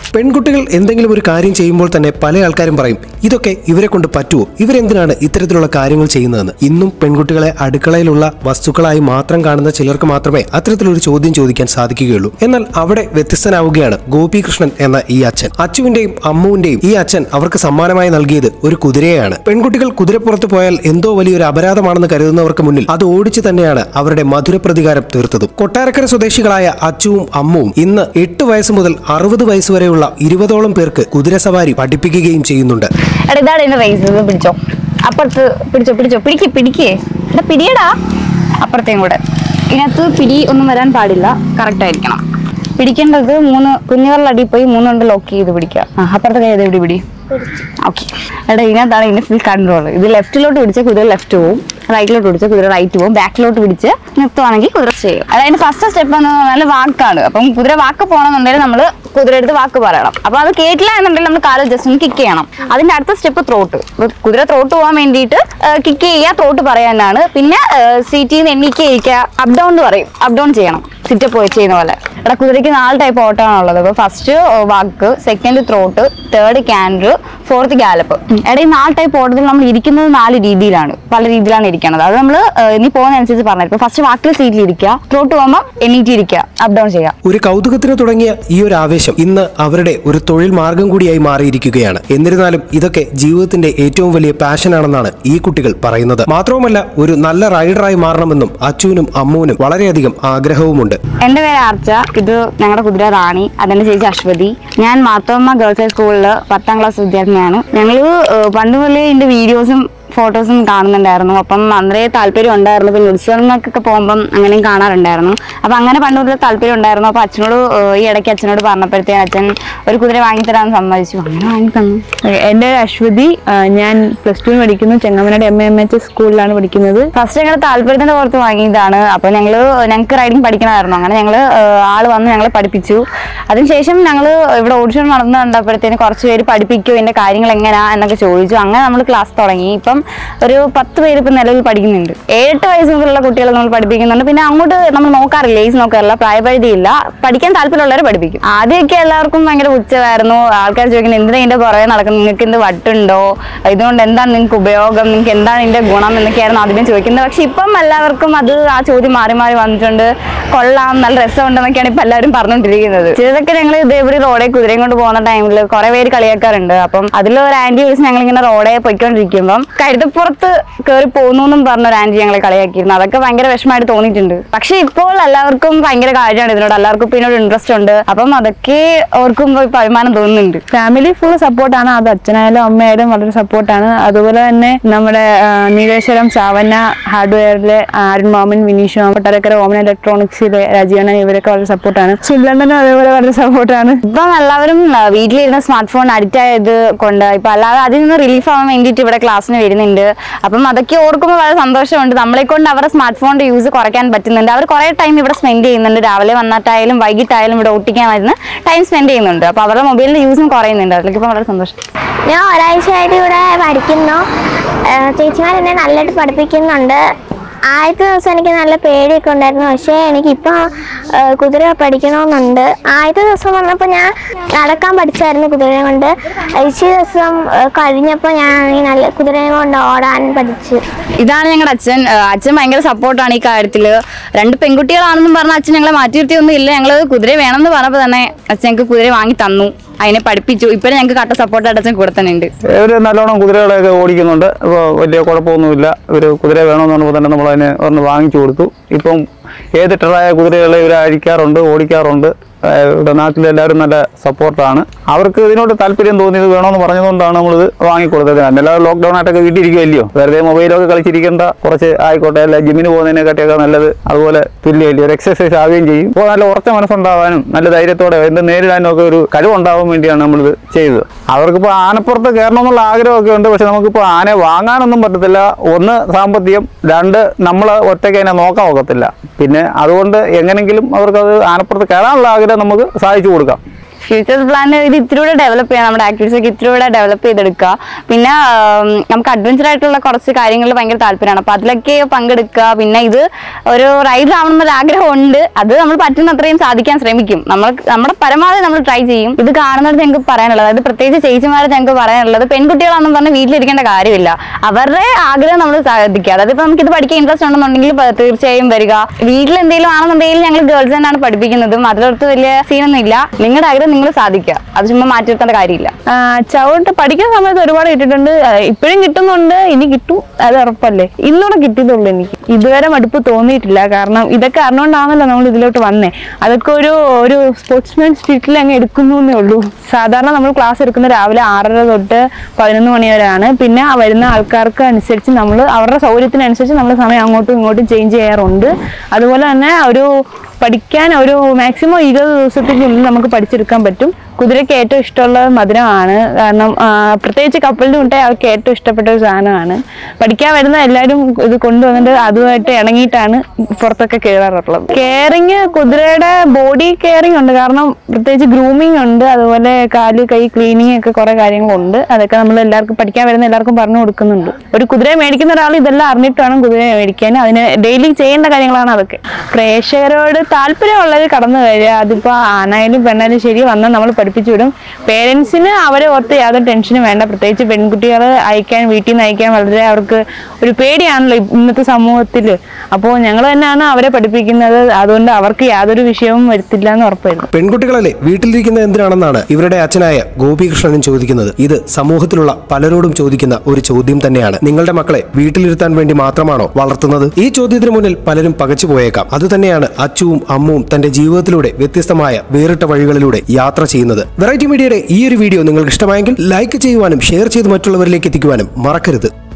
പെൺകുട്ടികൾ എന്തെങ്കിലും ഒരു കാര്യം ചെയ്യുമ്പോൾ തന്നെ പല ആൾക്കാരും പറയും ഇതൊക്കെ ഇവരെ കൊണ്ട് പറ്റുമോ ഇവരെന്തിനാണ് ഇത്തരത്തിലുള്ള കാര്യങ്ങൾ ചെയ്യുന്നതെന്ന് ഇന്നും പെൺകുട്ടികളെ അടുക്കളയിലുള്ള വസ്തുക്കളായി മാത്രം കാണുന്ന ചിലർക്ക് മാത്രമേ അത്തരത്തിലൊരു ചോദ്യം ചോദിക്കാൻ സാധിക്കുകയുള്ളൂ എന്നാൽ അവിടെ വ്യത്യസ്തനാവുകയാണ് ഗോപികൃഷ്ണൻ എന്ന ഈ അച്ഛൻ അച്ചുവിന്റെയും അമ്മുവിന്റെയും ഈ അച്ഛൻ അവർക്ക് സമ്മാനമായി നൽകിയത് ഒരു കുതിരയെയാണ് പെൺകുട്ടികൾ കുതിരപ്പുറത്ത് പോയാൽ എന്തോ വലിയൊരു അപരാധമാണെന്ന് കരുതുന്നവർക്ക് മുന്നിൽ അത് ഓടിച്ചു തന്നെയാണ് അവരുടെ മധുരപ്രതികാരം തീർത്തതും കൊട്ടാരക്കര സ്വദേശികളായ അച്ചുവും അമ്മുവും ഇന്ന് എട്ട് വയസ്സ് മുതൽ അറുപത് വയസ്സ് വരെയുള്ള ഇരുപതോളം പേർക്ക് കുതിരസവാരി പഠിപ്പിക്കുകയും ചെയ്യുന്നുണ്ട് എടാ ഇതാണ് എന്റെ റേസ് ഇത് പിടിച്ചോ അപ്പുറത്ത് പിടിച്ചോ പിടിച്ചോ പിടിക്ക് പിടിക്കേ എടാ പിടിയടാ അപ്പുറത്തേയും കൂടെ ഇതിനകത്ത് പിടി ഒന്നും വരാൻ പാടില്ല കറക്റ്റ് ആയിരിക്കണം പിടിക്കേണ്ടത് മൂന്ന് കുഞ്ഞുങ്ങളുടെ പോയി മൂന്നുകൊണ്ട് ലോക്ക് ചെയ്ത് പിടിക്കുക ആ അപ്പുറത്തെ കൈ എവിടെ പിടി ഓക്കെ എടാ ഇതിനകത്താണ് ഇതിന്റെ ഫുൾ കൺട്രോൾ ഇത് ലെഫ്റ്റിലോട്ട് പിടിച്ച കുതിര ലെഫ്റ്റ് പോവും റൈറ്റിലോട്ട് പിടിച്ച കുതിര റൈറ്റ് പോവും ബാക്കിലോട്ട് പിടിച്ച് നിർത്തുവാണെങ്കിൽ കുതിര ചെയ്യും അതായത് ഫസ്റ്റ് സ്റ്റെപ്പ് എന്ന് പറഞ്ഞാൽ വാക്കാണ് അപ്പം കുതിര വാക്ക് പോകണമെന്നുണ്ടെങ്കിൽ നമ്മൾ കുതിര എടുത്ത് വാക്ക് പറയണം അപ്പൊ അത് കേട്ടില്ല എന്നുണ്ടെങ്കിൽ നമ്മൾ കാല് ജസ്റ്റ് ഒന്ന് കിക്ക് ചെയ്യണം അതിന്റെ അടുത്ത സ്റ്റെപ്പ് ത്രോട്ട് കുതിര ത്രോട്ട് പോകാൻ വേണ്ടിയിട്ട് കിക്ക് ചെയ്യുക ത്രോട്ട് പറയാനാണ് പിന്നെ സീറ്റിൽ നിന്ന് എണ്ണിക്ക് ഇരിക്കുക അപ് ഡൗൺ എന്ന് പറയും അപ് ഡൗൺ ചെയ്യണം സിറ്റപ്പ് പോയി ചെയ്യുന്ന പോലെ എടാ കുതിരയ്ക്ക് നാല് ടൈപ്പ് ഓട്ടമാണുള്ളത് അപ്പോൾ first walk second trot third canter fourth gallop എടാ ഈ നാല് ടൈപ്പ് ഓട്ടത്തിൽ നമ്മൾ ഇരിക്കുന്നത് നാല് രീതിയിലാണ് പല രീതിയിലാണ് ഇരിക്കുന്നത് അത് നമ്മൾ ഇനി പോകുന്നതനുസരിച്ച് പറഞ്ഞിരിക്കും ഫസ്റ്റ് വാക്കിൽ സീറ്റിൽ ഇരിക്കുക ത്രോട്ട് പോകുമ്പോൾ എണ്ണീറ്റ് ഇരിക്കുക അപ് ഡൗൺ ചെയ്യുക ഒരു കൗതുകത്തിന് തുടങ്ങിയ ഈ ഒരു ആവേശം ഇന്ന് അവരുടെ ഒരു തൊഴിൽ മാർഗം കൂടിയായി മാറിയിരിക്കുകയാണ് എന്നിരുന്നാലും ഇതൊക്കെ ജീവിതത്തിന്റെ ഏറ്റവും വലിയ പാഷനാണെന്നാണ് ഈ കുട്ടികൾ പറയുന്നത് മാത്രവുമല്ല ഒരു നല്ല റൈഡറായി മാറണമെന്നും അച്ചുവിനും അമ്മുവിനും വളരെയധികം ആഗ്രഹവുമുണ്ട് എന്റെ പേര് ആർച്ച ഇത് ഞങ്ങളുടെ കുതിര റാണി അതെന്റെ ചേച്ചി അശ്വതി ഞാൻ മാത്തോമ്മ ഗേൾസ് ഹൈ സ്കൂളിൽ പത്താം ക്ലാസ് വിദ്യാർത്ഥിനിയാണ് ഞങ്ങൾ പണ്ട് മുതലേ ഇതിന്റെ വീഡിയോസും ഫോട്ടോസും കാണുന്നുണ്ടായിരുന്നു അപ്പം അന്നേ താല്പര്യം ഉണ്ടായിരുന്നു പിന്നെ ഉത്സവങ്ങൾക്കൊക്കെ പോകുമ്പം അങ്ങനെയും കാണാറുണ്ടായിരുന്നു അപ്പം അങ്ങനെ പണ്ട് മുതൽ താല്പര്യം ഉണ്ടായിരുന്നു അപ്പം അച്ഛനോട് ഏഹ്, ഈ ഇടയ്ക്ക് അച്ഛനോട് പറഞ്ഞപ്പോഴത്തേന് അച്ഛൻ ഒരു കുതിര വാങ്ങിത്തരാമെന്ന് സമ്മതിച്ചു അങ്ങനെ വാങ്ങി തന്നു എൻ്റെ പേര് അശ്വതി ആ, ഞാൻ പ്ലസ് ടു പഠിക്കുന്നു ചെങ്ങമനാട് എം എം എച്ച് സ്കൂളിലാണ് പഠിക്കുന്നത് ഫസ്റ്റ് ഞങ്ങൾ താല്പര്യത്തിന്റെ പുറത്ത് വാങ്ങിയതാണ് അപ്പൊ ഞങ്ങള് ഞങ്ങൾക്ക് റൈഡിങ് പഠിക്കണമായിരുന്നു അങ്ങനെ ഞങ്ങള് ഏഹ്, ആള് വന്ന് ഞങ്ങളെ പഠിപ്പിച്ചു അതിനുശേഷം ഞങ്ങൾ ഇവിടെ ഓഡിഷൻ നടന്നു കണ്ടപ്പോഴത്തേന് കുറച്ച് പേര് പഠിപ്പിക്കും ഇതിന്റെ കാര്യങ്ങൾ എങ്ങനെയാ എന്നൊക്കെ ചോദിച്ചു അങ്ങനെ നമ്മൾ ക്ലാസ് തുടങ്ങി ഇപ്പം ഒരു പത്ത് പേര് ഇപ്പം നിലവിൽ പഠിക്കുന്നുണ്ട് ഏഴെട്ട് വയസ്സ് മുതലുള്ള കുട്ടികളെ നമ്മൾ പഠിപ്പിക്കുന്നുണ്ട് പിന്നെ അങ്ങോട്ട് നമ്മൾ നോക്കാറില്ല ഏജ് നോക്കാറില്ല പ്രായപരിധിയില്ല പഠിക്കാൻ താല്പര്യമുള്ളവരെ പഠിപ്പിക്കും ആദ്യമൊക്കെ എല്ലാവർക്കും ഭയങ്കര ഉച്ചമായിരുന്നു ആൾക്കാർ ചോദിക്കുന്നത് എന്തിനാ ഇതിന്റെ പുറകെ നടക്കുന്നത് നിങ്ങൾക്ക് എന്ത് വട്ടുണ്ടോ ഇതുകൊണ്ട് എന്താണ് നിങ്ങൾക്ക് ഉപയോഗം നിങ്ങൾക്ക് എന്താണ് ഇതിന്റെ ഗുണം എന്നൊക്കെയായിരുന്നു ആദ്യമേ ചോദിക്കുന്നത് പക്ഷെ ഇപ്പം എല്ലാവർക്കും അത് ആ ചോദ്യം മാറി മാറി വന്നിട്ടുണ്ട് കൊള്ളാം നല്ല രസമുണ്ടെന്നൊക്കെയാണ് ഇപ്പൊ എല്ലാവരും പറഞ്ഞുകൊണ്ടിരിക്കുന്നത് ചിലതൊക്കെ ഞങ്ങൾ ഇതേപോലെ റോഡേ കുതിരയും കൊണ്ട് പോകുന്ന ടൈമിൽ കുറെ പേര് കളിയാക്കാറുണ്ട് അപ്പം അതിൽ ഒരു ആന്റി വിളിച്ച് ഞങ്ങൾ ഇങ്ങനെ റോഡേ പൊയ്ക്കൊണ്ടിരിക്കുമ്പം കഴുതപ്പുറത്ത് കയറി പോകുന്നു എന്നും പറഞ്ഞ ഒരു ആന്റി ഞങ്ങളെ കളിയാക്കിയിരുന്നു അതൊക്കെ ഭയങ്കര വിഷമമായിട്ട് തോന്നിയിട്ടുണ്ട് പക്ഷെ ഇപ്പോൾ എല്ലാവർക്കും ഭയങ്കര കാര്യമാണ് ഇതിനോട് എല്ലാവർക്കും ഇപ്പൊ ഇതിനോട് ഇൻട്രസ്റ്റ് ഉണ്ട് അപ്പം അതൊക്കെ ഓർക്കുമ്പോൾ ഇപ്പൊ അഭിമാനം തോന്നുന്നുണ്ട് ഫാമിലി ഫുൾ സപ്പോർട്ടാണ് അത് അച്ഛനായാലും അമ്മയായാലും വളരെ സപ്പോർട്ടാണ് അതുപോലെ തന്നെ നമ്മുടെ ആ, നീലേശ്വരം സാവന്ന ഹാർഡ്വെയറിലെ അരുൺ മാമൻ വിനീഷ് മാമൻ കൊട്ടാരക്കര ഓമൻ ഇലക്ട്രോണിക്സിലെ രാജീവണ്ണൻ ഇവരൊക്കെ വളരെ സപ്പോർട്ടാണ് സുല്ലണ്ണനും അതേപോലെ വളരെ സപ്പോർട്ടാണ് ഇപ്പം എല്ലാവരും ആ, വീട്ടിലിരുന്ന് സ്മാർട്ട് ഫോൺ അഡിക്റ്റ് ആയത് കൊണ്ട് ഇപ്പൊ അല്ലാതെ അതിൽ നിന്ന് റിലീഫ് ആവാൻ വേണ്ടിയിട്ട് ഇവിടെ ക്ലാസ്സിന് വരുന്നുണ്ട് അപ്പം അതൊക്കെ ഓർക്കുമ്പോൾ വളരെ സന്തോഷമുണ്ട് നമ്മളെ കൊണ്ട് അവരുടെ സ്മാർട്ട് ഫോണിന്റെ യൂസ് കുറയ്ക്കാൻ പറ്റുന്നുണ്ട് അവർ കുറേ ടൈം ഇവിടെ സ്പെൻഡ് ചെയ്യുന്നുണ്ട് രാവിലെ വന്നിട്ടായാലും വൈകിട്ടായാലും ഇവിടെ ഒട്ടിക്കാൻ വരുന്ന ടൈം സ്പെൻഡ് ചെയ്യുന്നുണ്ട് അപ്പോൾ അവരുടെ മൊബൈലിന്റെ യൂസും കുറയുന്നുണ്ട് അതിലേക്ക് ഇപ്പം വളരെ സന്തോഷം ഞാൻ ഒരാഴ്ചയായിട്ട് ഇവിടെ പഠിക്കുന്നു ഏഹ് ചേച്ചിമാർ എന്നെ നല്ലതായിട്ട് പഠിപ്പിക്കുന്നുണ്ട് ആദ്യത്തെ ദിവസം എനിക്ക് നല്ല പേടിയൊക്കെ ഉണ്ടായിരുന്നു പക്ഷേ എനിക്കിപ്പോൾ ഏഹ് കുതിര പഠിക്കണമെന്നുണ്ട് ആദ്യത്തെ ദിവസം വന്നപ്പോൾ ഞാൻ നടക്കാൻ പഠിച്ചായിരുന്നു കുതിരയെ കൊണ്ട് ആഴ്ച ദിവസം ഏഹ് കഴിഞ്ഞപ്പോൾ ഞാൻ ഈ നല്ല കുതിരയെ കൊണ്ട് ഓടാൻ പഠിച്ചു ഇതാണ് ഞങ്ങളുടെ അച്ഛൻ ആ, അച്ഛൻ ഭയങ്കര സപ്പോർട്ടാണ് ഈ കാര്യത്തിൽ രണ്ട് പെൺകുട്ടികളാണെന്നും പറഞ്ഞ അച്ഛൻ ഞങ്ങളെ മാറ്റി നിർത്തിയൊന്നും ഇല്ല ഞങ്ങൾ കുതിര വേണമെന്ന് പറഞ്ഞപ്പോൾ തന്നെ അച്ഛൻ ഞങ്ങൾക്ക് കുതിര വാങ്ങി തന്നു അതിനെ പഠിപ്പിച്ചു ഇപ്പോഴും ഞങ്ങൾക്ക് കട്ട സപ്പോർട്ടായിട്ട് അച്ഛൻ കൂടെ തന്നെ ഉണ്ട് ഇവർ നല്ലോണം കുതിരകളെയൊക്കെ ഓടിക്കുന്നുണ്ട് ഇപ്പോൾ വലിയ കുഴപ്പമൊന്നുമില്ല ഇവർ കുതിര വേണമെന്ന് പറഞ്ഞപ്പോൾ തന്നെ നമ്മൾ അതിനെ ഒന്ന് വാങ്ങിച്ചു കൊടുത്തു ഇപ്പം ഏത് ടെറായ കുതിരകളെ ഇവർ അഴിക്കാറുണ്ട് ഓടിക്കാറുണ്ട് ഏഹ് ഇവിടെ നാട്ടിലെല്ലാവരും നല്ല സപ്പോർട്ടാണ് അവർക്ക് ഇതിനോട് താല്പര്യം തോന്നിയത് വേണമെന്ന് പറഞ്ഞതുകൊണ്ടാണ് നമ്മളിത് വാങ്ങിക്കൊടുത്തത് എല്ലാവരും ലോക്ക്ഡൗൺ ആയിട്ടൊക്കെ വീട്ടിലിരിക്കുമല്ലോ വെറുതെ മൊബൈലൊക്കെ കളിച്ചിരിക്കേണ്ട കുറച്ച് ആയിക്കോട്ടെ അല്ല ജിമ്മിന് പോകുന്നതിനെക്കാട്ടിയൊക്കെ നല്ലത് അതുപോലെ തുല്യമല്ലേ ഒരു എക്സസൈസ് ആവുകയും ചെയ്യും അപ്പോൾ നല്ല ഉറച്ച മനസ്സുണ്ടാവാനും നല്ല ധൈര്യത്തോടെ എന്ത് നേരിടാനും ഒക്കെ ഒരു കഴിവുണ്ടാവാൻ വേണ്ടിയാണ് നമ്മളിത് ചെയ്തത് അവർക്കിപ്പോൾ ആനപ്പുറത്ത് കയറണം എന്നുള്ള ആഗ്രഹമൊക്കെ ഉണ്ട് പക്ഷെ നമുക്കിപ്പോൾ ആനയെ വാങ്ങാനൊന്നും പറ്റത്തില്ല ഒന്ന് സാമ്പത്തികം രണ്ട് നമ്മൾ ഒറ്റയ്ക്ക് അതിനെ നോക്കാൻ ഒക്കത്തില്ല പിന്നെ അതുകൊണ്ട് എങ്ങനെങ്കിലും അവർക്കത് ആനപ്പുറത്ത് കയറാനുള്ള ആഗ്രഹം നമുക്ക് സാധിച്ചു കൊടുക്കാം ഫ്യൂച്ചർ പ്ലാൻ ഇത് ഇത്തിരി കൂടെ ഡെവലപ്പ് ചെയ്യാം നമ്മുടെ ആക്ടിവിറ്റീസ് ഒക്കെ ഇത്തിരി കൂടെ ഡെവലപ്പ് ചെയ്തെടുക്കുക പിന്നെ ആം, നമുക്ക് അഡ്വഞ്ചർ ആയിട്ടുള്ള കുറച്ച് കാര്യങ്ങളിൽ ഭയങ്കര താല്പര്യമാണ് അപ്പൊ അതിലൊക്കെ പങ്കെടുക്കുക പിന്നെ ഇത് ഒരു റൈഡർ ആവണമെന്നൊരു ആഗ്രഹമുണ്ട് അത് നമ്മൾ പറ്റുന്നത്രയും സാധിക്കാൻ ശ്രമിക്കും നമ്മൾ നമ്മുടെ പരമാവധി നമ്മൾ ട്രൈ ചെയ്യും ഇത് കാണുന്നത് ഞങ്ങൾക്ക് പറയാനുള്ളത് അതായത് പ്രത്യേകിച്ച് ചേച്ചിമാരെ ഞങ്ങൾക്ക് പറയാനുള്ളത് പെൺകുട്ടികളാണെന്ന് പറഞ്ഞ് വീട്ടിലിരിക്കേണ്ട കാര്യമില്ല അവരുടെ ആഗ്രഹം നമ്മൾ സാധിക്കുക അതായത് ഇപ്പൊ നമുക്ക് ഇത് പഠിക്കാൻ ഇൻട്രസ്റ്റ് ഉണ്ടെന്നുണ്ടെങ്കിൽ പ- തീർച്ചയായും വരിക വീട്ടിൽ എന്തെങ്കിലും ആണെന്നുണ്ടെങ്കിൽ ഞങ്ങൾ ഗേൾസ് തന്നെയാണ് പഠിപ്പിക്കുന്നതും അതിലടുത്ത് വലിയ സീനൊന്നും ഇല്ല നിങ്ങളുടെ ആഗ്രഹം നിങ്ങൾ സാധിക്കുക അത് ചുമ്മാ മാറ്റി നിർത്തേണ്ട കാര്യമില്ല ആ, ചവിട്ട് പഠിക്കുന്ന സമയത്ത് ഒരുപാട് കിട്ടിയിട്ടുണ്ട് ആ, ഇപ്പോഴും കിട്ടുന്നുണ്ട് ഇനി കിട്ടും അത് ഉറപ്പല്ലേ ഇന്നൂടെ കിട്ടിയതുള്ളൂ എനിക്ക് ഇതുവരെ മടുപ്പ് തോന്നിയിട്ടില്ല കാരണം ഇതൊക്കെ അറിഞ്ഞുകൊണ്ടാണല്ലോ നമ്മൾ ഇതിലോട്ട് വന്നേ അതൊക്കെ ഒരു ഒരു സ്പോർട്സ്മാൻ സ്പിരിറ്റിൽ അങ്ങ് എടുക്കുന്നു എന്നേ ഉള്ളൂ സാധാരണ നമ്മൾ ക്ലാസ് എടുക്കുന്ന രാവിലെ ആറര തൊട്ട് പതിനൊന്ന് മണി വരെയാണ് പിന്നെ ആ വരുന്ന ആൾക്കാർക്ക് അനുസരിച്ച് നമ്മൾ അവരുടെ സൗകര്യത്തിനനുസരിച്ച് നമ്മൾ സമയം അങ്ങോട്ടും ഇങ്ങോട്ടും ചേഞ്ച് ചെയ്യാറുണ്ട് അതുപോലെ തന്നെ ഒരു പഠിക്കാൻ ഒരു മാക്സിമം ഇരുപത് ദിവസത്തിനുള്ളിൽ നമുക്ക് പഠിച്ചെടുക്കാൻ പറ്റും കുതിരയ്ക്ക് ഏറ്റവും ഇഷ്ടമുള്ളത് മധുരമാണ് കാരണം ആ, പ്രത്യേകിച്ച് കപ്പലിന് മുട്ടായി അവർക്ക് ഏറ്റവും ഇഷ്ടപ്പെട്ട ഒരു സാധനമാണ് പഠിക്കാൻ വരുന്ന എല്ലാവരും ഇത് കൊണ്ടുവന്നിട്ട് അതുമായിട്ട് ഇണങ്ങിയിട്ടാണ് പുറത്തൊക്കെ കയറാറുള്ളത് കെയറിങ് കുതിരയുടെ ബോഡി കെയറിങ് ഉണ്ട് കാരണം പ്രത്യേകിച്ച് ഗ്രൂമിങ് ഉണ്ട് അതുപോലെ കാല് കൈ ക്ലീനിങ് ഒക്കെ കുറെ കാര്യങ്ങളുണ്ട് അതൊക്കെ നമ്മൾ എല്ലാവർക്കും പഠിക്കാൻ വരുന്ന എല്ലാവർക്കും പറഞ്ഞു കൊടുക്കുന്നുണ്ട് ഒരു കുതിരയെ മേടിക്കുന്ന ഒരാൾ ഇതെല്ലാം അറിഞ്ഞിട്ട് വേണം കുതിരയെ മേടിക്കാൻ അതിന് ഡെയിലി ചെയ്യേണ്ട കാര്യങ്ങളാണ് അതൊക്കെ പ്രേക്ഷകരോട് താല്പര്യമുള്ളവർ കടന്നു വരിക അതിപ്പോ ആണായാലും പെണ്ണായാലും ശരി വന്നാൽ നമ്മൾ പഠിപ്പിച്ചു വിടും പേരൻസിന് അവരെ ഓർത്ത് യാതൊരു ടെൻഷനും വേണ്ട പ്രത്യേകിച്ച് പെൺകുട്ടികൾ അയക്കാൻ വീട്ടിൽ നിന്ന് അയക്കാൻ വളരെ അവർക്ക് ഒരു പേടിയാണല്ലോ ഇന്നത്തെ സമൂഹത്തിൽ അപ്പോൾ ഞങ്ങൾ തന്നെയാണ് അവരെ പഠിപ്പിക്കുന്നത് അതുകൊണ്ട് അവർക്ക് യാതൊരു വിഷയവും വരുത്തില്ല എന്ന് ഉറപ്പായിരുന്നു പെൺകുട്ടികളല്ലേ വീട്ടിലിരിക്കുന്നത് എന്തിനാണെന്നാണ് ഇവരുടെ അച്ഛനായ ഗോപികൃഷ്ണനും ചോദിക്കുന്നത് ഇത് സമൂഹത്തിലുള്ള പലരോടും ചോദിക്കുന്ന ഒരു ചോദ്യം തന്നെയാണ് നിങ്ങളുടെ മക്കളെ വീട്ടിലിരുത്താൻ വേണ്ടി മാത്രമാണോ വളർത്തുന്നത് ഈ ചോദ്യത്തിന് മുന്നിൽ പലരും പകച്ചു പോയേക്കാം അതുതന്നെയാണ് അച്ചുവും അമ്മുവും തന്റെ ജീവിതത്തിലൂടെ വ്യത്യസ്തമായ വേറിട്ട വഴികളിലൂടെ യാത്ര ചെയ്യുന്നത് വെറൈറ്റി മീഡിയയുടെ ഈ ഒരു വീഡിയോ നിങ്ങൾക്ക് ഇഷ്ടമായെങ്കിൽ ലൈക്ക് ചെയ്യുവാനും ഷെയർ ചെയ്ത് മറ്റുള്ളവരിലേക്ക് എത്തിക്കുവാനും മറക്കരുത്